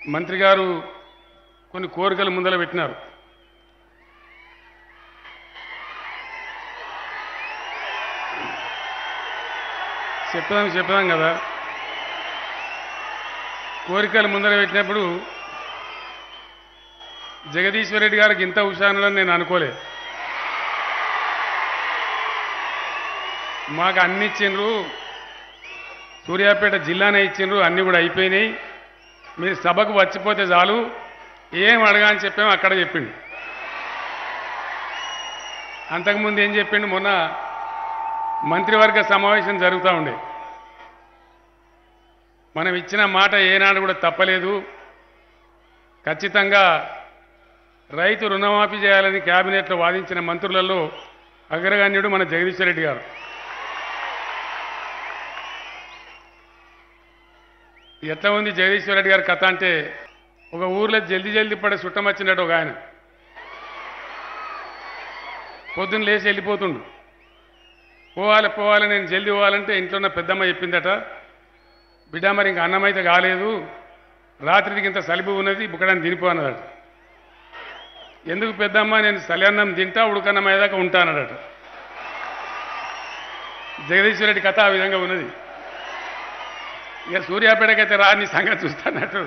మంత్రి గారు కొన్ని కోరికలు ముందర పెట్టినారు చెప్పదాం చెప్పదాం కదా కోరికలు ముందర పెట్టినప్పుడు జగదీశ్వర్ రెడ్డి గారికి ఇంత హుషారులని నేను అనుకోలే మాకు అన్ని ఇచ్చిండ్రు సూర్యాపేట జిల్లానే ఇచ్చిండ్రు అన్నీ కూడా అయిపోయినాయి మీరు సభకు వచ్చిపోతే చాలు ఏం అడగా అని చెప్పాము అక్కడ చెప్పిండు అంతకుముందు ఏం చెప్పిండు మొన్న మంత్రివర్గ సమావేశం జరుగుతూ ఉండే మనం ఇచ్చిన మాట ఏనాడు కూడా తప్పలేదు ఖచ్చితంగా రైతు రుణమాఫీ చేయాలని కేబినెట్లో వాదించిన మంత్రులలో అగ్రగణ్యుడు మన జగదీశ్వర్ రెడ్డి గారు ఎట్లా ఉంది జగదీశ్వర్ రెడ్డి గారి కథ అంటే ఒక ఊర్లో జల్దీ జల్దీ పడే చుట్టం వచ్చినట్టు ఒక ఆయన పొద్దున్న లేచి వెళ్ళిపోతుండు పోవాలి పోవాలి నేను జల్దీ పోవాలంటే ఇంట్లో ఉన్న పెద్దమ్మ చెప్పిందట బిడ్డ మరి ఇంక అన్నం అయితే కాలేదు రాత్రికి ఇంత సలిపు ఉన్నది బుక్కడానికి తినిపో అన్నదట ఎందుకు పెద్దమ్మ నేను సలియన్నం తింటా ఉడకన్నం అయ్యేదాకా ఉంటానడట జగదీశ్వర రెడ్డి కథ ఆ విధంగా ఉన్నది ఇక సూర్యాపేటకైతే రా నీ సంగతి చూస్తానట్టు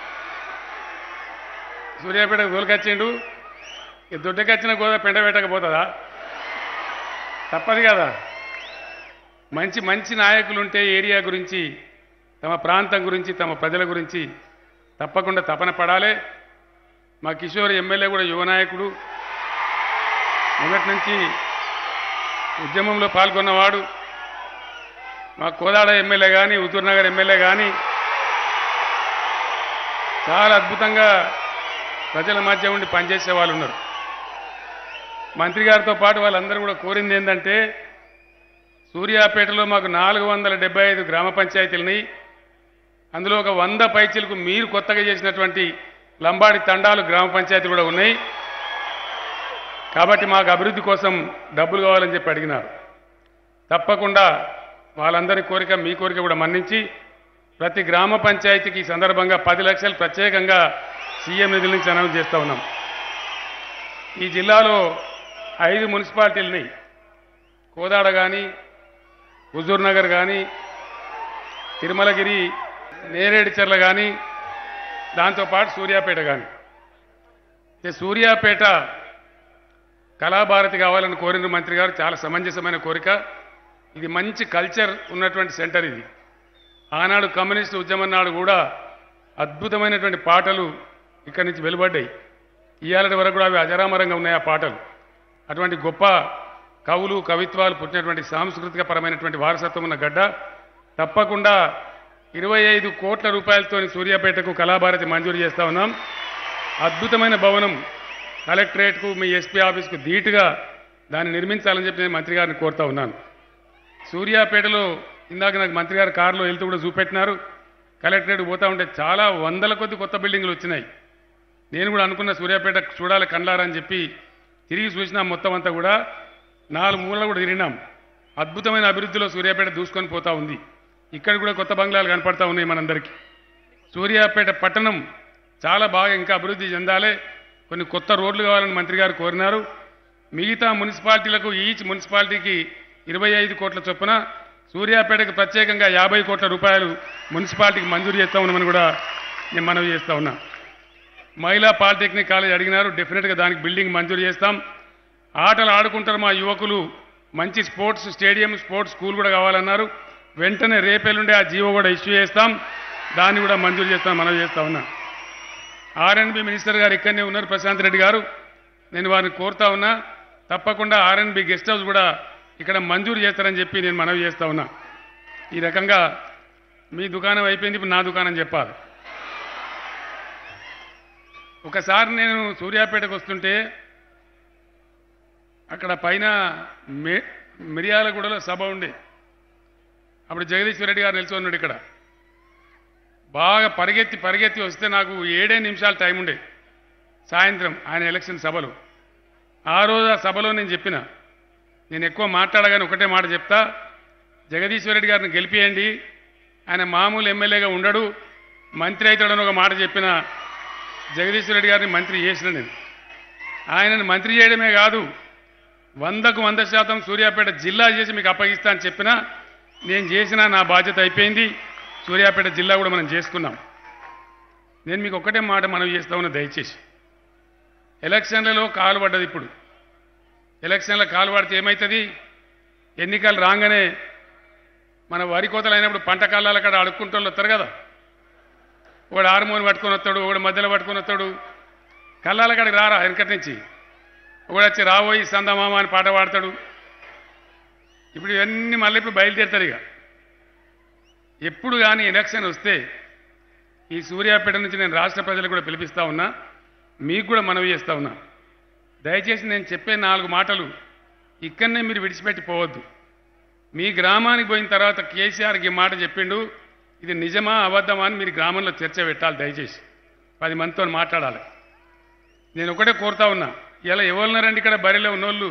సూర్యాపేటకు తోలుకొచ్చిండు ఇక దొడ్డకొచ్చిన గోదా పెంట పెట్టకపోతుందా తప్పదు కదా మంచి మంచి నాయకులు ఉంటే ఏరియా గురించి తమ ప్రాంతం గురించి తమ ప్రజల గురించి తప్పకుండా తపన పడాలి మా కిషోర్ ఎమ్మెల్యే కూడా యువ నాయకుడు మొదటి నుంచి ఉద్యమంలో పాల్గొన్నవాడు మా కోదాడ ఎమ్మెల్యే కానీ హుజూర్నగర్ ఎమ్మెల్యే కానీ చాలా అద్భుతంగా ప్రజల మధ్య ఉండి పనిచేసే వాళ్ళు ఉన్నారు మంత్రి గారితో పాటు వాళ్ళందరూ కూడా కోరింది ఏంటంటే సూర్యాపేటలో మాకు నాలుగు వందల డెబ్బై ఐదు గ్రామ పంచాయతీలని అందులో ఒక వంద పైచీలకు మీరు కొత్తగా చేసినటువంటి లంబాడి తండాలు గ్రామ పంచాయతీలు కూడా ఉన్నాయి కాబట్టి మాకు అభివృద్ధి కోసం డబ్బులు కావాలని చెప్పి అడిగినారు తప్పకుండా వాళ్ళందరి కోరిక మీ కోరిక కూడా మన్నించి ప్రతి గ్రామ పంచాయతీకి ఈ సందర్భంగా పది లక్షలు ప్రత్యేకంగా సీఎం నిధుల నుంచి అనౌన్స్ చేస్తూ ఉన్నాం ఈ జిల్లాలో ఐదు మున్సిపాలిటీలని కోదాడ కానీ హుజూర్ నగర్ కానీ తిరుమలగిరి నేరేడుచర్ల కానీ దాంతోపాటు సూర్యాపేట కానీ ఈ సూర్యాపేట కళాభారతి కావాలని కోరిన మంత్రి గారు చాలా సమంజసమైన కోరిక ఇది మంచి కల్చర్ ఉన్నటువంటి సెంటర్ ఇది ఆనాడు కమ్యూనిస్ట్ ఉద్యమం నాడు కూడా అద్భుతమైనటువంటి పాటలు ఇక్కడి నుంచి వెలువడ్డాయి ఇవాళ వరకు కూడా అవి అజరామరంగా ఉన్నాయి ఆ పాటలు అటువంటి గొప్ప కవులు కవిత్వాలు పుట్టినటువంటి సాంస్కృతిక పరమైనటువంటి వారసత్వం ఉన్న గడ్డ తప్పకుండా ఇరవై ఐదు కోట్ల రూపాయలతో సూర్యాపేటకు కళాభారతి మంజూరు చేస్తా ఉన్నాం అద్భుతమైన భవనం కలెక్టరేట్కు మీ ఎస్పీ ఆఫీస్కు ధీటుగా దాన్ని నిర్మించాలని చెప్పి నేను మంత్రి గారిని కోరుతా ఉన్నాను సూర్యాపేటలో ఇందాక నాకు మంత్రి గారు కారులో వెళ్తూ కూడా చూపెట్టినారు కలెక్టరేట్ పోతా ఉంటే చాలా వందల కొద్ది కొత్త బిల్డింగ్లు వచ్చినాయి నేను కూడా అనుకున్న సూర్యాపేట చూడాలి కండ్లారా అని చెప్పి తిరిగి చూసినా మొత్తం అంతా కూడా నాలుగు మూలలు కూడా తిరిగినాం అద్భుతమైన అభివృద్ధిలో సూర్యాపేట దూసుకొని పోతా ఉంది ఇక్కడ కూడా కొత్త బంగ్లాలు కనపడతా ఉన్నాయి మనందరికీ సూర్యాపేట పట్టణం చాలా బాగా ఇంకా అభివృద్ధి చెందాలి కొన్ని కొత్త రోడ్లు కావాలని మంత్రి గారు కోరినారు మిగతా మున్సిపాలిటీలకు ఈచ్ మున్సిపాలిటీకి ఇరవై ఐదు కోట్ల చొప్పున సూర్యాపేటకు ప్రత్యేకంగా యాభై కోట్ల రూపాయలు మున్సిపాలిటీకి మంజూరు చేస్తా ఉన్నామని కూడా నేను మనవి చేస్తా ఉన్నా మహిళా పాలిటెక్నిక్ కాలేజ్ అడిగినారు డెఫినెట్గా దానికి బిల్డింగ్ మంజూరు చేస్తాం ఆటలు ఆడుకుంటారు మా యువకులు మంచి స్పోర్ట్స్ స్టేడియం స్పోర్ట్స్ స్కూల్ కూడా కావాలన్నారు వెంటనే రేపెల్లుండే ఆ జీవో కూడా ఇష్యూ చేస్తాం దాన్ని కూడా మంజూరు చేస్తాం మనవి చేస్తా ఉన్నా ఆర్ఎన్బి మినిస్టర్ గారు ఇక్కడనే ఉన్నారు ప్రశాంత్ రెడ్డి గారు నేను వారిని కోరుతా ఉన్నా తప్పకుండా ఆర్ఎన్బి గెస్ట్ హౌస్ కూడా ఇక్కడ మంజూరు చేస్తారని చెప్పి నేను మనవి చేస్తా ఉన్నా ఈ రకంగా మీ దుకాణం అయిపోయింది ఇప్పుడు నా దుకాణం చెప్పాలి ఒకసారి నేను సూర్యాపేటకు వస్తుంటే అక్కడ పైన మే మిర్యాలగూడలో సభ ఉండే అప్పుడు జగదీశ్వర్ రెడ్డి గారు నిలిచి ఉన్నాడు ఇక్కడ బాగా పరిగెత్తి పరిగెత్తి వస్తే నాకు ఏడే నిమిషాలు టైం ఉండే సాయంత్రం ఆయన ఎలక్షన్ సభలు ఆ రోజు ఆ సభలో నేను చెప్పిన నేను ఎక్కువ మాట్లాడగానే ఒకటే మాట చెప్తా జగదీశ్వర్ రెడ్డి గారిని గెలిపియండి ఆయన మామూలు ఎమ్మెల్యేగా ఉండడు మంత్రి అవుతాడని ఒక మాట చెప్పిన జగదీశ్వర్ రెడ్డి గారిని మంత్రి చేసిన నేను ఆయనను మంత్రి చేయడమే కాదు వందకు వంద శాతం సూర్యాపేట జిల్లా చేసి మీకు అప్పగిస్తా అని చెప్పినా నేను చేసిన నా బాధ్యత అయిపోయింది సూర్యాపేట జిల్లా కూడా మనం చేసుకున్నాం నేను మీకు ఒక్కటే మాట మనవి చేస్తా ఉన్నా దయచేసి ఎలక్షన్లలో కాలు పడ్డది ఇప్పుడు ఎలక్షన్ల కాలు పడితే ఏమవుతుంది ఎన్నికలు రాగానే మన వరి కోతలు అయినప్పుడు పంట కాలాల కాడ అడుక్కుంటూ వస్తారు కదా ఒకడు హార్మోన్ పట్టుకొని వస్తాడు ఒకడు మధ్యలో పట్టుకొని వస్తాడు కళ్ళాల కాడికి రారా వెనకటి నుంచి ఒకడు వచ్చి రాబోయి సందమామ అని పాట పాడతాడు ఇప్పుడు ఇవన్నీ మళ్ళీ ఇప్పుడు బయలుదేరుతారు ఇక ఎప్పుడు కానీ ఎలక్షన్ వస్తే ఈ సూర్యాపేట నుంచి నేను రాష్ట్ర ప్రజలకు కూడా పిలిపిస్తా ఉన్నా మీకు కూడా మనవి చేస్తా ఉన్నా దయచేసి నేను చెప్పే నాలుగు మాటలు ఇక్కడనే మీరు విడిచిపెట్టి పోవద్దు మీ గ్రామానికి పోయిన తర్వాత కేసీఆర్కి ఈ మాట చెప్పిండు ఇది నిజమా అబద్ధమా అని మీరు గ్రామంలో చర్చ పెట్టాలి దయచేసి పది మందితో మాట్లాడాలి నేను ఒకటే కోరుతా ఉన్నా ఇలా ఎవరున్నారండి ఇక్కడ బరిలో ఉన్నోళ్ళు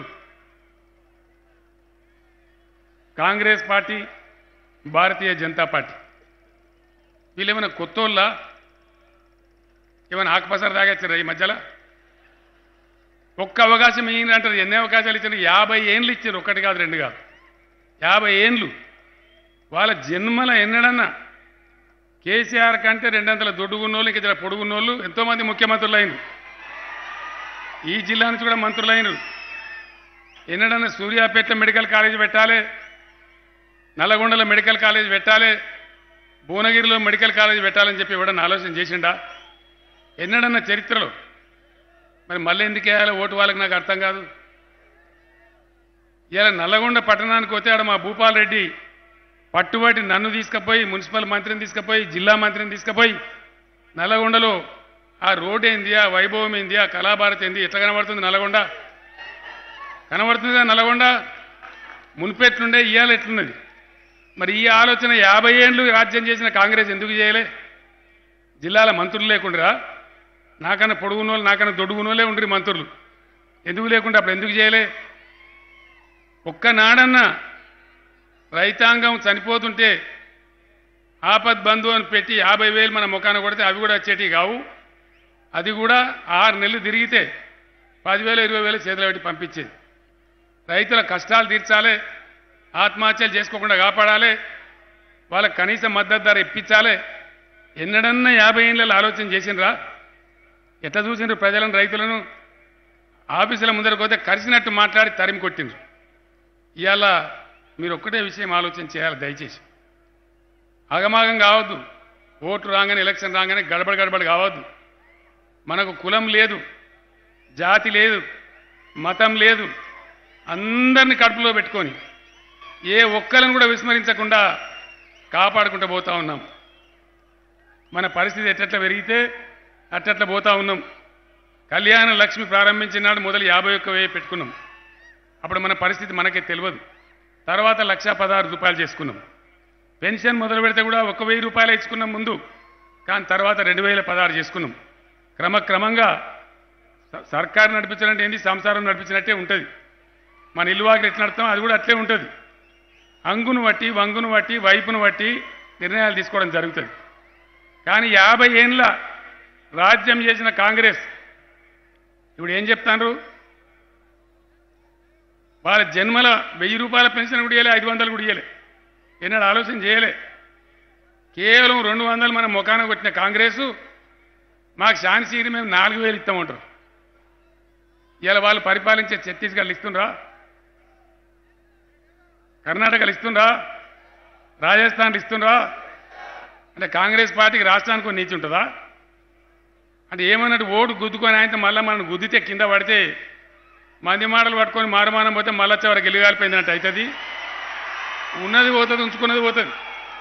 కాంగ్రెస్ పార్టీ భారతీయ జనతా పార్టీ వీళ్ళు ఏమైనా కొత్తోళ్ళ ఏమైనా ఆకుపసర తాగొచ్చారా ఈ మధ్యలో ఒక్క అవకాశం ఇయ్యండి అంటారు ఎన్ని అవకాశాలు ఇచ్చారు యాభై ఏండ్లు ఇచ్చారు ఒకటి కాదు రెండు కాదు యాభై ఏండ్లు వాళ్ళ జన్మల ఎన్నడన్నా కేసీఆర్ కంటే రెండంతల దొడ్డుగున్నోళ్ళు ఇంకా జర పొడుగున్నోళ్ళు ఎంతోమంది ముఖ్యమంత్రులు అయినరు ఈ జిల్లా నుంచి కూడా మంత్రులు అయినరు ఎన్నడన్నా సూర్యాపేట మెడికల్ కాలేజ్ పెట్టాలి నల్లగొండలో మెడికల్ కాలేజ్ పెట్టాలి భువనగిరిలో మెడికల్ కాలేజ్ పెట్టాలని చెప్పి ఎవడన్నా ఆలోచన చేసిండా ఎన్నడన్నా చరిత్రలో మరి మళ్ళీ ఎందుకు వేయాలి ఓటు వాళ్ళకి నాకు అర్థం కాదు ఇలా నల్లగొండ పట్టణానికి వచ్చి ఆడ మా భూపాల్ రెడ్డి పట్టుబట్టి నన్ను తీసుకుపోయి మున్సిపల్ మంత్రిని తీసుకుపోయి జిల్లా మంత్రిని తీసుకుపోయి నల్లగొండలో ఆ రోడ్ ఏంది ఆ వైభవం ఏంది ఆ కళాభారతి ఏంది ఎట్లా కనబడుతుంది నల్లగొండ కనబడుతుందా నల్లగొండ మున్పెట్లుండే ఇవాళ ఎట్లున్నది మరి ఈ ఆలోచన యాభై ఏళ్ళు రాజ్యం చేసిన కాంగ్రెస్ ఎందుకు చేయలే జిల్లాల మంత్రులు లేకుండా నాకన్నా పొడుగునోళ్ళు నాకన్నా దొడుగునోళ్ళే ఉండ్రి మంత్రులు ఎందుకు లేకుండా అప్పుడు ఎందుకు చేయలే ఒక్కనాడన్నా రైతాంగం చనిపోతుంటే ఆపద్ బంధు అని పెట్టి యాభై వేలు మన ముఖాన కొడితే అవి కూడా వచ్చేటివి కావు అది కూడా ఆరు నెలలు తిరిగితే పదివేలు ఇరవై వేలు చేతులు పెట్టి పంపించేది రైతుల కష్టాలు తీర్చాలి ఆత్మహత్యలు చేసుకోకుండా కాపాడాలి వాళ్ళకి కనీస మద్దతు ధర ఇప్పించాలి ఎన్నడన్నా యాభై ఏళ్ళలో ఆలోచన చేసినరా ఎట్లా చూసిండ్రు ప్రజలను రైతులను ఆఫీసుల ముందరకు పోతే కరిసినట్టు మాట్లాడి తరిమి కొట్టిండ్రు ఇవాళ మీరు ఒక్కటే విషయం ఆలోచన చేయాలి దయచేసి ఆగమాగం కావద్దు ఓటు రాగానే ఎలక్షన్ రాగానే గడబడ గడబడ కావద్దు మనకు కులం లేదు జాతి లేదు మతం లేదు అందరిని కడుపులో పెట్టుకొని ఏ ఒక్కరిని కూడా విస్మరించకుండా కాపాడుకుంటూ పోతా ఉన్నాం మన పరిస్థితి ఎట్లట్లా పెరిగితే అట్లట్లా పోతా ఉన్నాం కళ్యాణ లక్ష్మి ప్రారంభించిన నాడు మొదలు యాభై ఒక్క వేయి పెట్టుకున్నాం అప్పుడు మన పరిస్థితి మనకే తెలియదు తర్వాత లక్ష పదహారు రూపాయలు చేసుకున్నాం పెన్షన్ మొదలు పెడితే కూడా ఒక వెయ్యి రూపాయలు ఇచ్చుకున్నాం ముందు కానీ తర్వాత రెండు వేల పదహారు చేసుకున్నాం క్రమక్రమంగా స- సర్కారు నడిపించాలంటే ఏంటి సంసారం నడిపించినట్టే ఉంటుంది మన ఇల్లు వాకి ఎట్లా నడుస్తాం అది కూడా అట్లే ఉంటుంది అంగును బట్టి వంగును బట్టి వైపును బట్టి నిర్ణయాలు తీసుకోవడం జరుగుతుంది కానీ యాభై ఏండ్ల రాజ్యం చేసిన కాంగ్రెస్ ఇప్పుడు ఏం చెప్తాను వాళ్ళ జన్మల వెయ్యి రూపాయల పెన్షన్ కూడా ఇవ్వలే ఐదు వందలు కూడా ఇవ్వలే ఎన్నడూ ఆలోచన చేయలే కేవలం రెండు వందలు మన ముఖాన కొట్టిన కాంగ్రెసు మాకు ఝాన్సీని మేము నాలుగు వేలు ఇస్తామంటారు ఇలా వాళ్ళు పరిపాలించే ఛత్తీస్గఢ్ ఇస్తుండ్రా కర్ణాటకలు ఇస్తుండ్రా రాజస్థాన్ ఇస్తుండ్రా అంటే కాంగ్రెస్ పార్టీకి రాష్ట్రానికి ఒక నీతి ఉంటుందా అంటే ఏమన్నట్టు ఓటు గుద్దుకొని ఆయనతో మళ్ళీ మనం గుద్దితే కింద పడితే మంది మాటలు పట్టుకొని మారమానం పోతే మళ్ళీ వచ్చే వరకు ఎలిగాలిపోయిందంటే అవుతుంది ఉన్నది పోతుంది ఉంచుకున్నది పోతుంది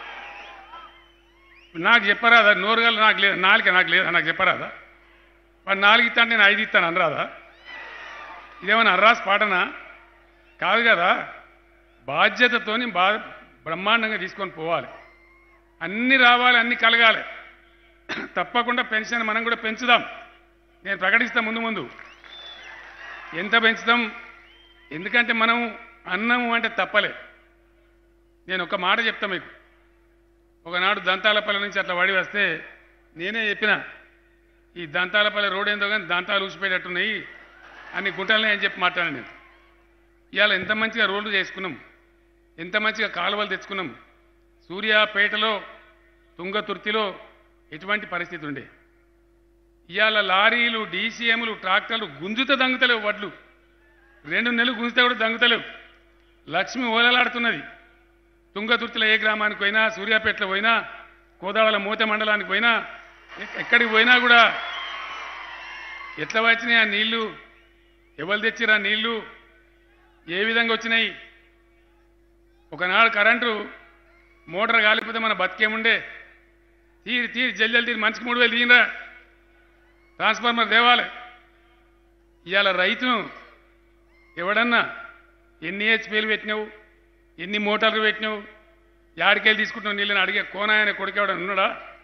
నాకు చెప్పరాదా నోరుగల నాకు లేదు నాలుక నాకు లేదు నాకు చెప్పరాదా వాడు నాలుగు ఇస్తాను నేను ఐదు ఇస్తాను అనరాదా ఇదేమన్నా అర్రాస్ పాటనా కాదు కదా బాధ్యతతోని బా బ్రహ్మాండంగా తీసుకొని పోవాలి అన్ని రావాలి అన్ని కలగాలి తప్పకుండా పెన్షన్ మనం కూడా పెంచుదాం నేను ప్రకటిస్తా ముందు ముందు ఎంత పెంచుదాం ఎందుకంటే మనం అన్నము అంటే తప్పలే నేను ఒక మాట చెప్తా మీకు ఒకనాడు దంతాలపల్లి నుంచి అట్లా వడి వస్తే నేనే చెప్పిన ఈ దంతాలపల్లి రోడ్ ఏందో కానీ దంతాలు ఊసిపోయేటట్టున్నాయి అన్ని గుంటలనే అని చెప్పి మాట్లాడాను నేను ఇవాళ ఎంత మంచిగా రోడ్లు చేసుకున్నాం ఎంత మంచిగా కాలువలు తెచ్చుకున్నాం సూర్యాపేటలో తుంగతుర్తిలో ఎటువంటి పరిస్థితి ఉండే ఇవాళ లారీలు డీసీఎంలు ట్రాక్టర్లు గుంజుత దంగుతలేవు వడ్లు రెండు నెలలు గుంజితే కూడా దంగుతలేవు లక్ష్మి ఓలలాడుతున్నది తుంగతుర్తిలో ఏ గ్రామానికి పోయినా సూర్యాపేటలో పోయినా కోదావల మూత మండలానికి పోయినా ఎక్- ఎక్కడికి పోయినా కూడా ఎట్లా వచ్చినాయి ఆ నీళ్లు ఎవరు తెచ్చిరా నీళ్లు ఏ విధంగా వచ్చినాయి ఒకనాడు కరెంటు మోటార్ కాలిపోతే మన బతికేముండే తీరి తీరి జల్లి తీరి మనిషికి మూడు వేలు తీయరా ట్రాన్స్ఫార్మర్ దేవాలి ఇవాళ రైతును ఎవడన్నా ఎన్ని హెచ్పీలు పెట్టినావు ఎన్ని మోటార్లు పెట్టినావు యాడికెళ్ళి తీసుకుంటున్నావు నీళ్ళని అడిగే కోనాయన కొడుకెవడని ఉన్నాడా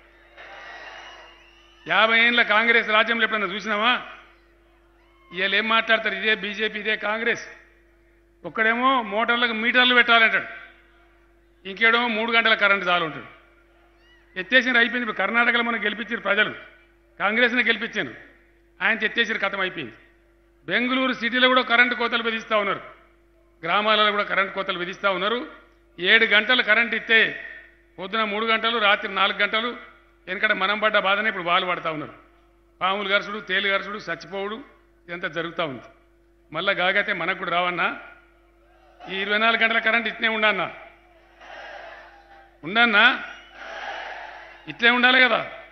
యాభై ఏళ్ళ కాంగ్రెస్ రాజ్యంలో ఎప్పుడన్నా చూసినావా ఇవాళ ఏం మాట్లాడతారు ఇదే బీజేపీ ఇదే కాంగ్రెస్ ఒక్కడేమో మోటార్లకు మీటర్లు పెట్టాలంటాడు ఇంకేడేమో మూడు గంటల కరెంటు చాలు ఉంటాడు ఎత్తేసిన అయిపోయింది ఇప్పుడు కర్ణాటకలో మనం గెలిపించారు ప్రజలు కాంగ్రెస్ని గెలిపించాను ఆయన ఎత్తేసిన కథం అయిపోయింది బెంగళూరు సిటీలో కూడా కరెంటు కోతలు విధిస్తూ ఉన్నారు గ్రామాలలో కూడా కరెంటు కోతలు విధిస్తూ ఉన్నారు ఏడు గంటలు కరెంట్ ఇస్తే పొద్దున మూడు గంటలు రాత్రి నాలుగు గంటలు ఎందుకంటే మనం పడ్డ బాధనే ఇప్పుడు వాళ్ళు పడతా ఉన్నారు పాములు గరుసుడు తేలు గరుసుడు చచ్చిపోవుడు ఇదంతా జరుగుతూ ఉంది మళ్ళా గాగైతే మనకు కూడా రావన్నా ఈ ఇరవై నాలుగు గంటల కరెంట్ ఇట్నే ఉండన్నా ఉండన్నా ఇట్లే ఉండాలి కదా